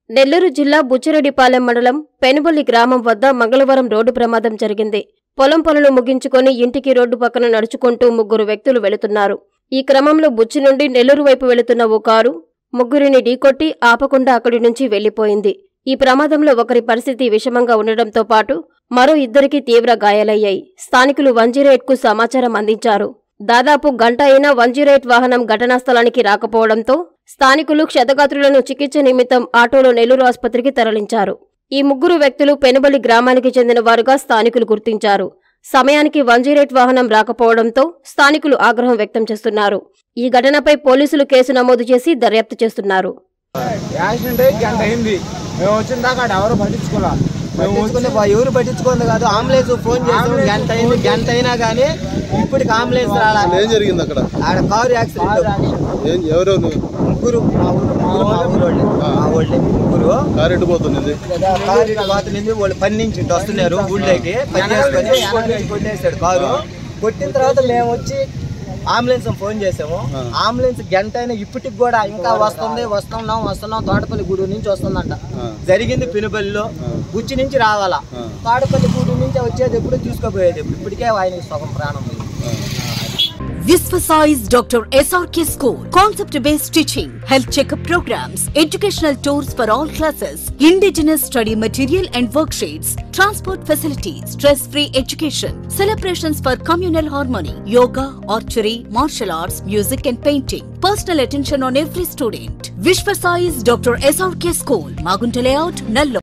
నెల్లూరు జిల్లా బుచ్చిరెడ్డిపాలెం మండలం పెనుబల్లి గ్రామం వద్ద మంగళవారం రోడ్డు ప్రమాదం జరిగింది పొలం పనులు ముగించుకొని ఇంటికి రోడ్డు పక్కన నడుచుకుంటూ ముగ్గురు వ్యక్తులు వెళుతున్నారు ఈ క్రమంలో బుచ్చి నుండి నెల్లూరు వైపు వెళుతున్న ఓ కారు ముగ్గురిని ఢీకొట్టి ఆపకుండా అక్కడి నుంచి వెళ్లిపోయింది ఈ ప్రమాదంలో ఒకరి పరిస్థితి విషమంగా ఉండడంతో పాటు మరో ఇద్దరికి తీవ్ర గాయాలయ్యాయి స్థానికులు కు సమాచారం అందించారు దాదాపు గంట అయినా వన్జీరోఎయిట్ వాహనం ఘటనా స్థలానికి రాకపోవడంతో స్థానికులు క్షతగాత్రులను చికిత్స నిమిత్తం ఆటోలో నెల్లూరు ఆసుపత్రికి తరలించారు ఈ ముగ్గురు వ్యక్తులు పెనుబలి గ్రామానికి చెందిన వారుగా స్థానికులు గుర్తించారు సమయానికి వన్జీరోఎయిట్ వాహనం రాకపోవడంతో స్థానికులు ఆగ్రహం వ్యక్తం చేస్తున్నారు ఈ ఘటనపై పోలీసులు కేసు నమోదు చేసి దర్యాప్తు చేస్తున్నారు యాక్సిడెంట్ అయ్యి గంట అయింది మేము వచ్చిన దాకా ఆడ ఎవరు పట్టించుకోలే మేము పట్టించుకునే బా- ఎవరు పట్టించుకుంది కాదు అంబులెన్స్ ఫోన్ చేసాం గంట అయింది గంట అయినా కానీ ఇప్పటికి అంబులెన్స్ రాలా ఏం జరిగింది అక్కడ ఆడ కారు యాక్సిడెంట్ ఏం ఎవరెవరు ముగ్గురు మా ఊరు ముగ్గురు మా ఊరు వాళ్ళే మా వాళ్ళే ముగ్గురు కారు ఎట్టుపోతుంది కారు ఇటు పోతుంది వాళ్ళు పని నుంచి ఇటు వస్తున్నారు ఊళ్ళోకి పని చేసుకొని వెనక నుంచి కొట్టేశాడు కారు కొట్టిన తర్వాత మేము వచ్చి అంబులెన్స్ ఫోన్ చేసాము ఆ. అంబులెన్స్ గంట అయినా ఇప్పటికి కూడా ఇంకా వస్తుంది వస్తున్నాం వస్తున్నాం తోటపల్లి గూడు నుంచి వస్తుందంట ఆ. జరిగింది పినుబల్లిలో ఆ. గుచ్చి నుంచి రావాలా ఆ. తాడపల్లి గూడు నుంచి వచ్చేది ఎప్పుడు తీసుకుపోయేది ఎప్పుడు ఇప్పటికే ఆయనకి సగం ప్రాణం పోయింది. Visvasize Dr. SRK School. Concept based teaching, health checkup programs, educational tours for all classes, indigenous study material and worksheets, transport facilities, stress free education, celebrations for communal harmony, yoga, archery, martial arts, music and painting. Personal attention on every student. Vishvasize Dr. SRK School, Magunta Layout, Nallo.